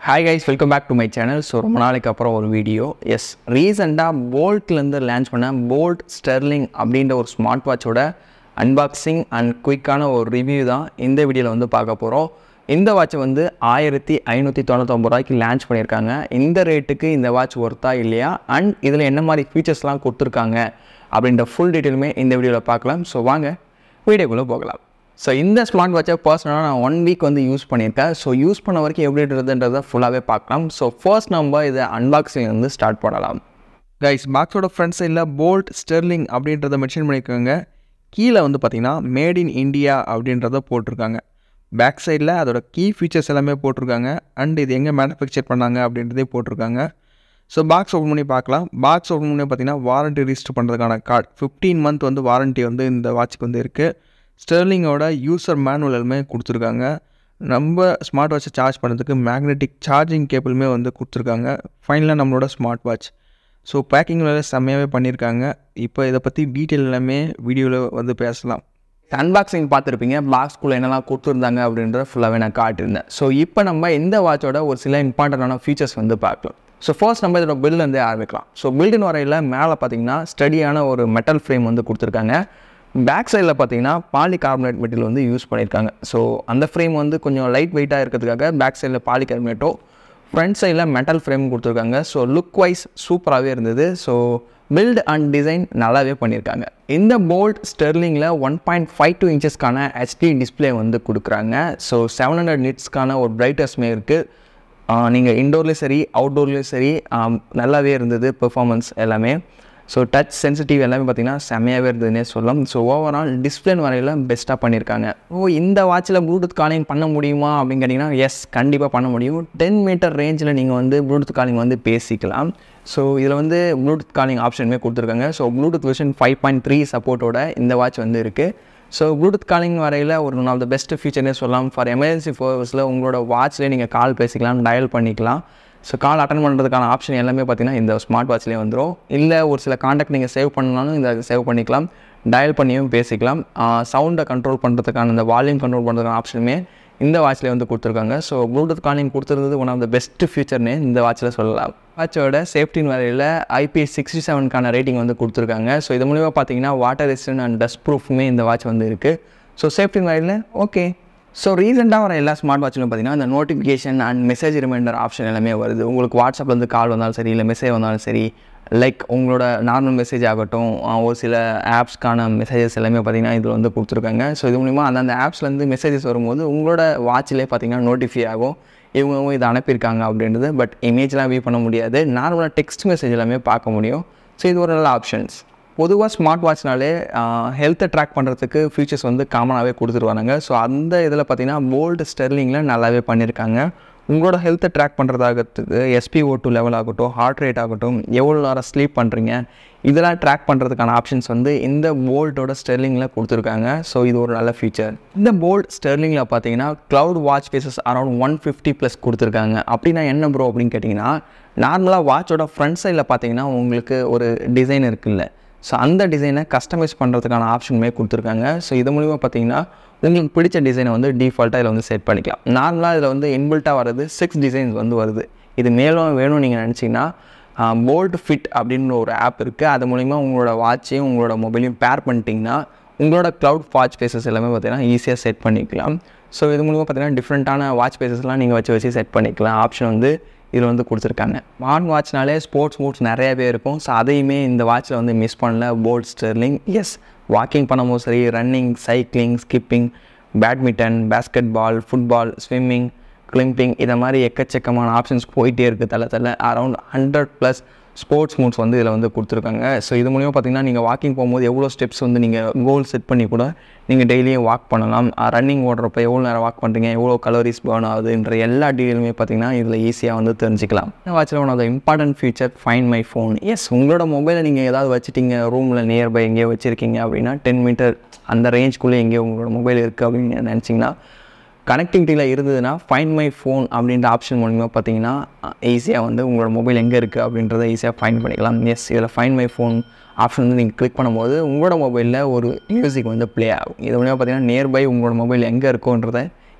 hi guys welcome back to my channel so ரொம்ப நாளைக்கு அப்புறம் ஒரு வீடியோ எஸ் ரீசெண்டாக போல்ட்லேருந்து லான்ச் பண்ண போல்ட் ஸ்டெர்லிங் அப்படின்ற ஒரு ஸ்மார்ட் வாட்சோட அன்பாக்சிங் அண்ட் குயிக்கான ஒரு ரிவ்யூ தான் இந்த வீடியோவில் வந்து பார்க்க போகிறோம் இந்த வாட்சை வந்து ஆயிரத்தி ஐநூற்றி தொண்ணூத்தொம்பது ரூபாய்க்கு லான்ச் பண்ணியிருக்காங்க இந்த ரேட்டுக்கு இந்த வாட்ச் ஒர்த்தா இல்லையா அண்ட் இதில் என்ன மாதிரி ஃபீச்சர்ஸ்லாம் கொடுத்துருக்காங்க அப்படின்ற ஃபுல் டீட்டெயிலுமே இந்த வீடியோவில் பார்க்கலாம் ஸோ வாங்க வீடியோக்குள்ளே போகலாம் ஸோ இந்த ஸ்மார்ட் வாட்சை பர்சனலாக நான் ஒன் வீக் வந்து யூஸ் பண்ணியிருக்கேன் ஸோ யூஸ் பண்ண வரைக்கும் எப்படி இருந்ததுன்றதை ஃபுல்லாகவே பார்க்கலாம் ஸோ ஃபர்ஸ்ட் நம்ம இதை அன்பாக்சிங் வந்து ஸ்டார்ட் பண்ணலாம் கைஸ் பாக்ஸோட ஃப்ரண்ட் சைடில் போல்ட் ஸ்டெர்லிங் அப்படின்றத மென்ஷன் பண்ணியிருக்காங்க கீழே வந்து பார்த்திங்கன்னா மேட் இன் இந்தியா அப்படின்றத போட்டிருக்காங்க பேக் சைடில் அதோட கீ ஃபீச்சர்ஸ் எல்லாமே போட்டிருக்காங்க அண்ட் இது எங்கே மேனுஃபேக்சர் பண்ணாங்க அப்படின்றதே போட்டிருக்காங்க ஸோ பாக்ஸ் ஓப்பன் பண்ணி பார்க்கலாம் பாக்ஸ் ஓப்பன் பண்ணி பார்த்தீங்கன்னா வாரண்ட்டி ரிஜிஸ்டர் பண்ணுறதுக்கான கார்டு ஃபிஃப்டீன் மந்த் வந்து வாரண்ட்டி வந்து இந்த வாட்சுக்கு வந்து இருக்குது ஸ்டெர்லிங்கோட யூசர் மேனுவல் எல்லாமே கொடுத்துருக்காங்க நம்ம ஸ்மார்ட் வாட்சை சார்ஜ் பண்ணுறதுக்கு மேக்னெட்டிக் சார்ஜிங் கேபிளுமே வந்து கொடுத்துருக்காங்க ஃபைனலாக நம்மளோட ஸ்மார்ட் வாட்ச் ஸோ பேக்கிங் வேலை செம்மையாகவே பண்ணியிருக்காங்க இப்போ இதை பற்றி டீட்டெயில் எல்லாமே வீடியோவில் வந்து பேசலாம் அன்பாக்சிங் பார்த்துருப்பீங்க பாக்ஸ்குள்ளே என்னெல்லாம் கொடுத்துருந்தாங்க அப்படின்றத ஃபுல்லாகவே நான் காட்டியிருந்தேன் ஸோ இப்போ நம்ம இந்த வாட்சோட ஒரு சில இம்பார்ட்டண்டான ஃபீச்சர்ஸ் வந்து பார்க்கலாம் ஸோ ஃபர்ஸ்ட் நம்ம இதோட பில்லேருந்தே ஆரம்பிக்கலாம் ஸோ பில்டுன்னு வரையில் மேலே பார்த்தீங்கன்னா ஸ்டடியான ஒரு மெட்டல் ஃப்ரேம் வந்து கொடுத்துருக்காங்க பேக் சைடில் பார்த்தீங்கன்னா பாலி கார்பனேட் மெட்டீரியல் வந்து யூஸ் பண்ணியிருக்காங்க ஸோ அந்த ஃப்ரேம் வந்து கொஞ்சம் லைட் வெயிட்டாக இருக்கிறதுக்காக பேக் சைடில் பாலி கார்பனேட்டோ ஃப்ரண்ட் சைடில் மெட்டல் ஃப்ரேம் கொடுத்துருக்காங்க ஸோ லுக் வைஸ் சூப்பராகவே இருந்தது ஸோ பில்ட் அண்ட் டிசைன் நல்லாவே பண்ணியிருக்காங்க இந்த போல்ட் ஸ்டெர்லிங்கில் ஒன் பாயிண்ட் ஃபைவ் டூ இன்ச்சஸ்க்கான ஹெச்டி டிஸ்பிளே வந்து கொடுக்குறாங்க ஸோ செவன் ஹண்ட்ரட் நிட்ஸ்க்கான ஒரு பிரைட்டஸ்மே இருக்குது நீங்கள் இன்டோர்லேயும் சரி அவுட்டோர்லேயும் சரி நல்லாவே இருந்தது பெர்ஃபார்மன்ஸ் எல்லாமே ஸோ டச் சென்சிட்டிவ் எல்லாமே பார்த்திங்கன்னா செம்மையாகவே இருந்ததுன்னே சொல்லலாம் ஸோ ஓவரால் டிஸ்பிளேன்னு வரையில் பெஸ்ட்டாக பண்ணியிருக்காங்க ஓ இந்த வாட்சில் ப்ளூடூத் காலிங் பண்ண முடியுமா அப்படின்னு கேட்டிங்கன்னா எஸ் கண்டிப்பாக பண்ண முடியும் டென் மீட்டர் ரேஞ்சில் நீங்கள் வந்து ப்ளூடூத் காலிங் வந்து பேசிக்கலாம் ஸோ இதில் வந்து ப்ளூடூத் காலிங் ஆப்ஷனுமே கொடுத்துருக்காங்க so Bluetooth version five point three சப்போர்ட்டோட இந்த வாட்ச் வந்து இருக்குது ஸோ ப்ளூடூத் காலிங் வரையில் ஒரு ஒன் ஆஃப் த பெஸ்ட் ஃபீச்சர்னே சொல்லலாம் ஃபார் எமர்ஜென்சி பர்பஸில் உங்களோட வாட்ச்லேயே நீங்கள் கால் பேசிக்கலாம் டயல் பண்ணிக்கலாம் ஸோ கால் அட்டன் பண்ணுறதுக்கான ஆப்ஷன் எல்லாமே பார்த்தீங்கன்னா இந்த ஸ்மார்ட் வாட்ச்லேயே வந்துடும் இல்லை ஒரு சில காண்டாக்ட் நீங்கள் சேவ் பண்ணாலும் இந்த சேவ் பண்ணிக்கலாம் டயல் பண்ணியும் பேசிக்கலாம் சவுண்டை கண்ட்ரோல் பண்ணுறதுக்கான இந்த வால்யூம் கண்ட்ரோல் பண்ணுறதுக்கான ஆப்ஷனுமே இந்த வாட்ச்லேயே வந்து கொடுத்துருக்காங்க ஸோ ப்ளூடூத் காலிங் கொடுத்துருந்தது ஒன் ஆஃப் த பெஸ்ட் ஃபியூச்சர்னே இந்த வாட்சில் சொல்லலாம் வாட்சோட சேஃப்டின் வரையில் ஐபிஎஸ் சிக்ஸ்டி செவனுக்கான ரேட்டிங் வந்து கொடுத்துருக்காங்க ஸோ இது மூலிமா பார்த்தீங்கன்னா வாட்டர் ரெசிஸ்டன்ட் அண்ட் டஸ்ட் ப்ரூஃப்மே இந்த வாட்ச் வந்து இருக்குது ஸோ சேஃப்டின் வரையில் ஓகே ஸோ ரீசெண்டாக வர எல்லா ஸ்மார்ட் வாட்சிலும் பார்த்தீங்கன்னா இந்த notification and message reminder option எல்லாமே வருது உங்களுக்கு வாட்ஸ்அப்லேருந்து கால் வந்தாலும் சரி இல்லை மெசேஜ் வந்தாலும் சரி லைக் உங்களோட நார்மல் மெசேஜ் ஆகட்டும் ஒரு சில ஆப்ஸ்க்கான மெசேஜஸ் எல்லாமே பார்த்தீங்கன்னா இதில் வந்து கொடுத்துருக்காங்க ஸோ இது மூலிமா அந்தந்த ஆப்ஸ்லேருந்து மெசேஜஸ் வரும்போது உங்களோட வாட்சிலே பார்த்தீங்கன்னா நோட்டிஃபை ஆகும் இவங்க இதை அனுப்பியிருக்காங்க அப்படின்றது பட் இமேஜ்லாம் வியூ பண்ண முடியாது நார்மலாக டெக்ஸ்ட் மெசேஜ் எல்லாமே பார்க்க முடியும் ஸோ இது ஒரு நல்ல ஆப்ஷன்ஸ் பொதுவாக ஸ்மார்ட் வாட்ச்னாலே ஹெல்த்தை ட்ராக் பண்ணுறதுக்கு ஃபீச்சர்ஸ் வந்து காமனாகவே கொடுத்துருவாங்க ஸோ அந்த இதில் பார்த்தீங்கன்னா போல்டு ஸ்டெர்லிங்கில் நல்லாவே பண்ணியிருக்காங்க உங்களோட ஹெல்த்தை ட்ராக் பண்ணுறதாகத்துக்கு எஸ்பிஓ டூ லெவல் ஆகட்டும் ஹார்ட் ரேட் ஆகட்டும் எவ்வளோ நேரம் ஸ்லீப் பண்ணுறீங்க இதெல்லாம் ட்ராக் பண்ணுறதுக்கான ஆப்ஷன்ஸ் வந்து இந்த போல்ட்டோட ஸ்டெர்லிங்கில் கொடுத்துருக்காங்க ஸோ இது ஒரு நல்ல ஃபீச்சர் இந்த போல்ட் ஸ்டெர்லிங்கில் பார்த்தீங்கன்னா cloud watch faces around one fifty plus கொடுத்துருக்காங்க அப்படின்னா என்ன ப்ரோ அப்படின்னு கேட்டிங்கன்னா நார்மலாக வாட்சோட ஃப்ரண்ட் சைடில் பார்த்தீங்கன்னா உங்களுக்கு ஒரு டிசைன் இருக்குல்ல ஸோ அந்த டிசைனை கஸ்டமைஸ் பண்ணுறதுக்கான ஆப்ஷனுமே கொடுத்துருக்காங்க ஸோ இது மூலிமா பார்த்தீங்கன்னா உங்களுக்கு பிடிச்ச டிசைனை வந்து டிஃபால்ட்டாக இதில் வந்து செட் பண்ணிக்கலாம் நார்மலாக இதில் வந்து இன்பில்ட்டாக வர்றது சிக்ஸ் டிசைன்ஸ் வந்து வருது இது மேலும் வேணும்னு நீங்கள் நினச்சிங்கன்னா போல்ட் ஃபிட் அப்படின்னு ஒரு ஆப் இருக்குது அது மூலிமா உங்களோட வாட்சையும் உங்களோட மொபைலையும் பேர் பண்ணிட்டீங்கன்னா உங்களோட க்ளவுட் வாட்ச் ஃபேஸஸ் எல்லாமே பார்த்தீங்கன்னா ஈஸியாக செட் பண்ணிக்கலாம் ஸோ இது மூலிமா பார்த்தீங்கன்னா டிஃப்ரெண்ட்டான வாட்ச் ஃபேஸஸ்லாம் நீங்கள் வச்சு வச்சு செட் பண்ணிக்கலாம் ஆப்ஷன் வந்து இதில் வந்து கொடுத்துருக்காங்க ஸ்மார்ட் வாட்ச்னாலே ஸ்போர்ட்ஸ் மூட்ஸ் நிறையவே இருக்கும் ஸோ அதையுமே இந்த வாட்சில் வந்து மிஸ் பண்ணல போல்ட் ஸ்டெர்லிங் எஸ் வாக்கிங் பண்ணும்போது சரி running cycling skipping badminton basketball football swimming climbing இதை மாதிரி எக்கச்சக்கமான ஆப்ஷன்ஸ் போயிட்டே இருக்குது தலை தலை around hundred plus sports modes வந்து இதில் வந்து கொடுத்துருக்காங்க ஸோ இது மூலிமா பார்த்தீங்கன்னா நீங்கள் வாக்கிங் போகும்போது எவ்வளோ ஸ்டெப்ஸ் வந்து நீங்கள் கோல் செட் பண்ணி கூட நீங்கள் டெய்லியும் வாக் பண்ணலாம் ரன்னிங் ஓடுறப்ப எவ்வளோ நேரம் வாக் பண்ணுறீங்க எவ்வளோ கலோரிஸ் பேர்ன் ஆகுதுன்ற எல்லா டீட்டெயிலுமே பார்த்தீங்கன்னா இதில் ஈஸியாக வந்து தெரிஞ்சிக்கலாம் இந்த வாட்சில் one of the important feature find my phone எஸ் உங்களோட மொபைலை நீங்கள் ஏதாவது வச்சுட்டீங்க ரூமில் நியர்பை எங்கேயோ வச்சுருக்கீங்க அப்படின்னா டென் மீட்டர் அந்த ரேஞ்ச்குள்ளே எங்கேயோ உங்களோட மொபைல் இருக்குது அப்படின்னு நினச்சிங்கன்னா கனெக்டிவிட்டியில் இருந்ததுன்னா ஃபைன் மை ஃபோன் அப்படின்ற ஆப்ஷன் மூலிமா பார்த்தீங்கன்னா ஈஸியாக வந்து உங்களோட மொபைல் எங்கே இருக்குது அப்படின்றத ஈஸியாக ஃபைன் பண்ணிக்கலாம் எஸ் இதில் ஃபைன் மை ஃபோன் ஆப்ஷன் வந்து நீங்கள் கிளிக் பண்ணும்போது உங்களோட மொபைலில் ஒரு மியூசிக் வந்து ப்ளே ஆகும் இது மூலிமா பார்த்தீங்கன்னா நியர்பை உங்களோட மொபைல் எங்கே இருக்கோன்றதை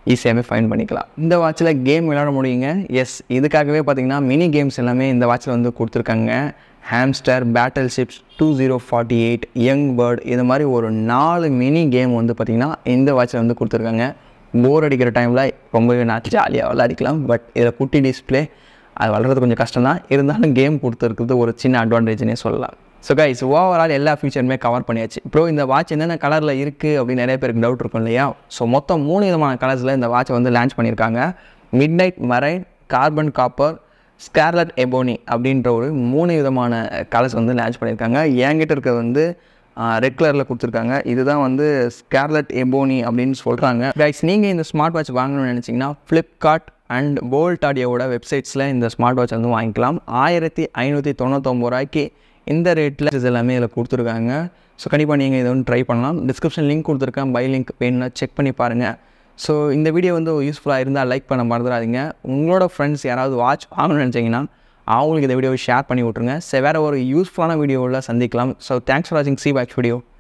ஈஸியாகவே ஃபைன் பண்ணிக்கலாம் இந்த வாட்சில் கேம் விளையாட முடியுங்க எஸ் இதுக்காகவே பார்த்தீங்கன்னா மினி கேம்ஸ் எல்லாமே இந்த வாட்சில் வந்து கொடுத்துருக்காங்க hamster battleships two zero forty eight young bird இது மாதிரி ஒரு நாலு மினி கேம் வந்து பார்த்திங்கன்னா இந்த வாட்சில் வந்து கொடுத்துருக்காங்க போர் அடிக்கிற டைமில் ரொம்பவே நான் ஜாலியாக விளையாடிக்கலாம் பட் இதில் குட்டி டிஸ்பிளே அது வளர்கிறது கொஞ்சம் கஷ்டம் தான் இருந்தாலும் கேம் கொடுத்துருக்கிறது ஒரு சின்ன அட்வான்டேஜ்னே சொல்லலாம் ஸோ கைஸ் ஓவரால் எல்லா ஃபீச்சருமே கவர் பண்ணியாச்சு ப்ரோ இந்த வாட்ச் என்னென்ன கலரில் இருக்குது அப்படின்னு நிறைய பேருக்கு டவுட் இருக்கும் இல்லையா ஸோ மொத்தம் மூணு விதமான கலர்ஸில் இந்த வாட்சை வந்து லான்ச் பண்ணியிருக்காங்க midnight marine carbon copper scarlet ebony அப்படின்ற ஒரு மூணு விதமான கலர்ஸ் வந்து லான்ச் பண்ணியிருக்காங்க என்கிட்ட இருக்கிறது வந்து ரெட் கலரில் கொடுத்துருக்காங்க இதுதான் வந்து ஸ்கார்லட் எபோனி அப்படின்னு சொல்கிறாங்க கைஸ் நீங்கள் இந்த ஸ்மார்ட் வாட்ச் வாங்கணும்னு நினச்சிங்கன்னா ஃப்ளிப்கார்ட் அண்ட் போல்ட் ஆடியோவோட வெப்சைட்ஸில் இந்த ஸ்மார்ட் வாட்ச் வந்து வாங்கிக்கலாம் ஆயிரத்தி ஐநூற்றி தொண்ணூத்தொம்பது ரூபாய்க்கு இந்த ரேட்டில் இது எல்லாமே இதில் கொடுத்துருக்காங்க ஸோ கண்டிப்பாக நீங்கள் இதை வந்து ட்ரை பண்ணலாம் டிஸ்கிரிப்ஷன் லிங்க் கொடுத்துருக்கேன் பை லிங்க் வேணும்னா செக் பண்ணி பாருங்கள் ஸோ இந்த வீடியோ வந்து யூஸ்ஃபுல்லாக இருந்தால் லைக் பண்ண மறந்துடாதீங்க உங்களோட ஃப்ரெண்ட்ஸ் யாராவது வாட்ச் வாங்கணும்னு நினச்சிங்கன்னா அவங்களுக்கு இந்த வீடியோவை ஷேர் பண்ணி விட்ருங்க சரி வேறு ஒரு யூஸ்ஃபுல்லான வீடியோவில் சந்திக்கலாம் ஸோ தேங்க்ஸ் ஃபார் வாட்சிங் சி வாட்ச் வீடியோ